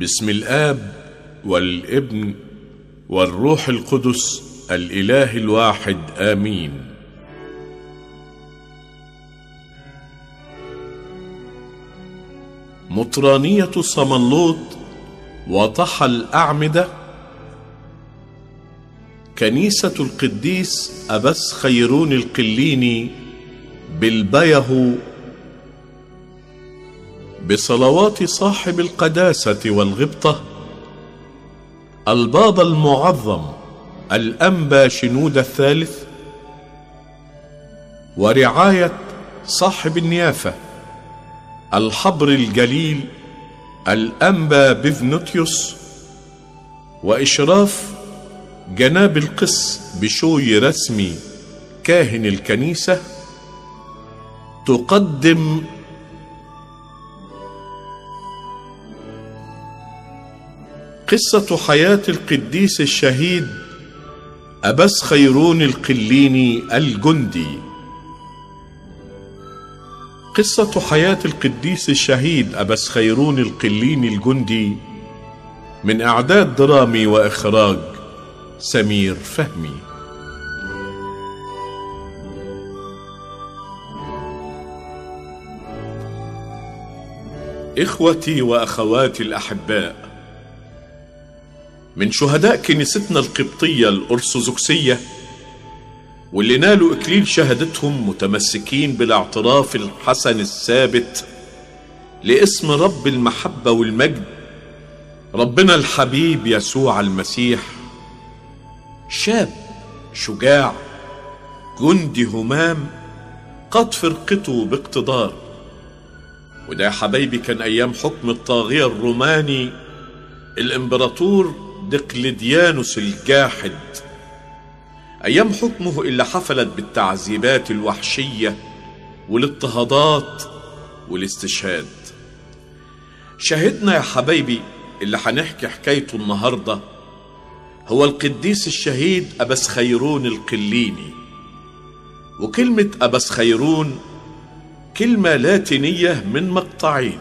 بسم الاب والابن والروح القدس الاله الواحد امين مطرانيه صمنلوط وطحى الاعمده كنيسه القديس ابس خيرون القليني بالبيه بصلوات صاحب القداسه والغبطه البابا المعظم الانبا شنود الثالث ورعايه صاحب النيافه الحبر الجليل الانبا بفنوتيوس واشراف جناب القس بشوي رسمي كاهن الكنيسه تقدم قصة حياة القديس الشهيد أبس خيرون القليني الجندي قصة حياة القديس الشهيد أبس خيرون القليني الجندي من إعداد درامي وإخراج سمير فهمي إخوتي وأخواتي الأحباء من شهداء كنيستنا القبطية الأرثوذكسية واللي نالوا إكليل شهادتهم متمسكين بالاعتراف الحسن الثابت لاسم رب المحبة والمجد ربنا الحبيب يسوع المسيح شاب شجاع جندي همام قد فرقته باقتدار وده يا حبايبي كان أيام حكم الطاغية الروماني الإمبراطور دقلديانوس الجاحد ايام حكمه اللي حفلت بالتعذيبات الوحشيه والاضطهادات والاستشهاد شاهدنا يا حبايبي اللي هنحكي حكايته النهارده هو القديس الشهيد أبس خيرون القليني وكلمة أبس خيرون كلمة لاتينية من مقطعين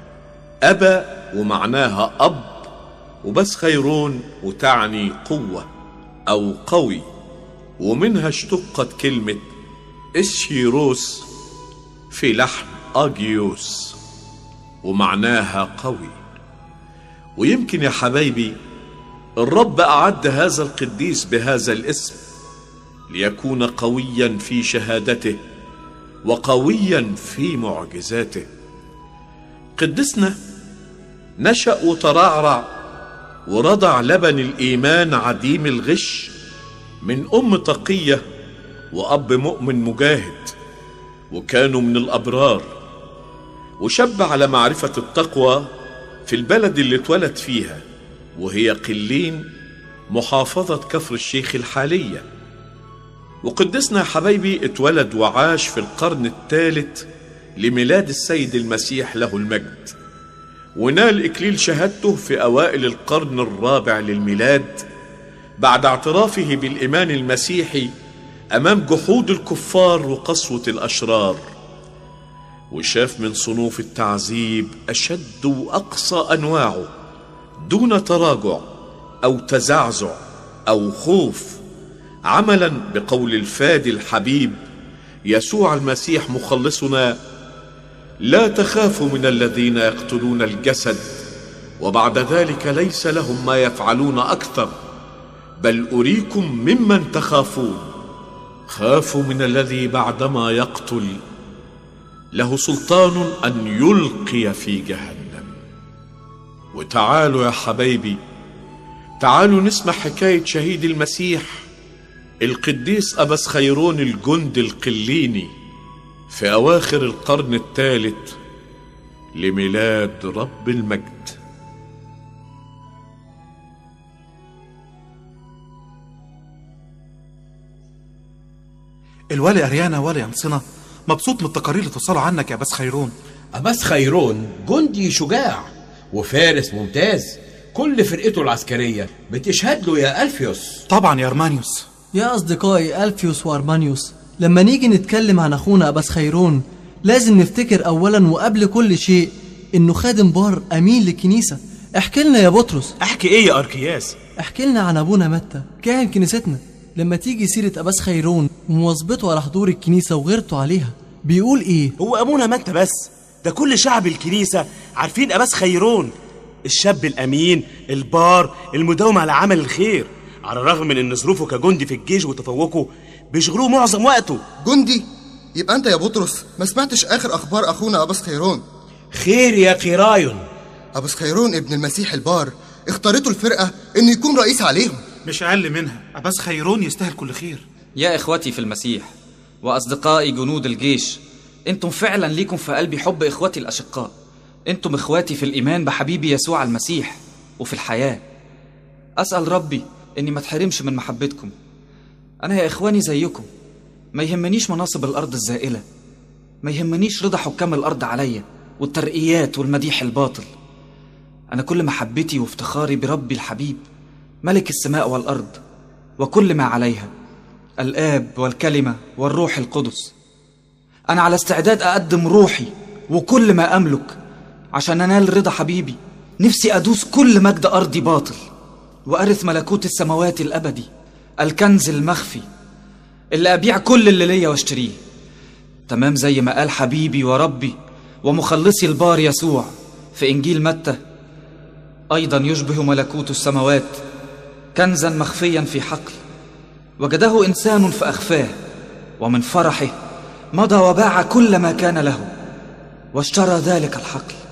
أبا ومعناها أب وبس خيرون وتعني قوة أو قوي ومنها اشتقت كلمة إسشيروس في لحن أجيوس ومعناها قوي ويمكن يا حبايبي الرب أعد هذا القديس بهذا الاسم ليكون قويا في شهادته وقويا في معجزاته قدسنا نشأ وترعرع ورضع لبن الإيمان عديم الغش من أم تقية وأب مؤمن مجاهد وكانوا من الأبرار وشب على معرفة التقوى في البلد اللي اتولد فيها وهي قلين محافظة كفر الشيخ الحالية وقدسنا يا حبايبي اتولد وعاش في القرن الثالث لميلاد السيد المسيح له المجد ونال إكليل شهادته في أوائل القرن الرابع للميلاد بعد اعترافه بالإيمان المسيحي أمام جحود الكفار وقسوة الأشرار وشاف من صنوف التعذيب أشد وأقصى أنواعه دون تراجع أو تزعزع أو خوف عملا بقول الفادي الحبيب يسوع المسيح مخلصنا لا تخافوا من الذين يقتلون الجسد وبعد ذلك ليس لهم ما يفعلون اكثر بل اريكم ممن تخافون خافوا من الذي بعدما يقتل له سلطان ان يلقي في جهنم وتعالوا يا حبايبي تعالوا نسمع حكايه شهيد المسيح القديس ابس خيرون الجند القليني في أواخر القرن الثالث لميلاد رب المجد الوالي أريانا والي أنصنة مبسوط من التقارير اللي توصلوا عنك يا بس خيرون أباس خيرون جندي شجاع وفارس ممتاز كل فرقته العسكرية بتشهد له يا ألفيوس طبعا يا أرمانيوس يا أصدقائي ألفيوس وأرمانيوس لما نيجي نتكلم عن أخونا أباس خيرون لازم نفتكر أولا وقبل كل شيء إنه خادم بار أمين للكنيسة احكي لنا يا بطرس احكي ايه يا اركياس احكي لنا عن ابونا متى كاهن كنيستنا لما تيجي سيرة أباس خيرون ومواظبته على حضور الكنيسة وغيرته عليها بيقول إيه؟ هو ابونا ما انت بس ده كل شعب الكنيسه عارفين اباس خيرون الشاب الامين البار المداوم على عمل الخير على الرغم من ان ظروفه كجندي في الجيش وتفوقه بيشغلوه معظم وقته جندي يبقى انت يا بطرس ما سمعتش اخر اخبار اخونا اباس خيرون خير يا قرايون اباس خيرون ابن المسيح البار اختارته الفرقه انه يكون رئيس عليهم مش اقل منها عباس خيرون يستاهل كل خير يا إخوتي في المسيح وأصدقائي جنود الجيش أنتم فعلا ليكم في قلبي حب إخوتي الأشقاء أنتم إخواتي في الإيمان بحبيبي يسوع المسيح وفي الحياة أسأل ربي إني ما اتحرمش من محبتكم أنا يا إخواني زيكم ما يهمنيش مناصب الأرض الزائلة ما يهمنيش رضا حكام الأرض عليا والترقيات والمديح الباطل أنا كل محبتي وافتخاري بربي الحبيب ملك السماء والأرض وكل ما عليها الآب والكلمة والروح القدس أنا على استعداد أقدم روحي وكل ما أملك عشان أنال رضا حبيبي نفسي أدوس كل مجد أرضي باطل وأرث ملكوت السماوات الأبدي الكنز المخفي اللي أبيع كل اللي ليا واشتريه تمام زي ما قال حبيبي وربي ومخلصي البار يسوع في إنجيل متى أيضا يشبه ملكوت السماوات كنزا مخفيا في حقل وجده إنسان فأخفاه ومن فرحه مضى وباع كل ما كان له واشترى ذلك الحقل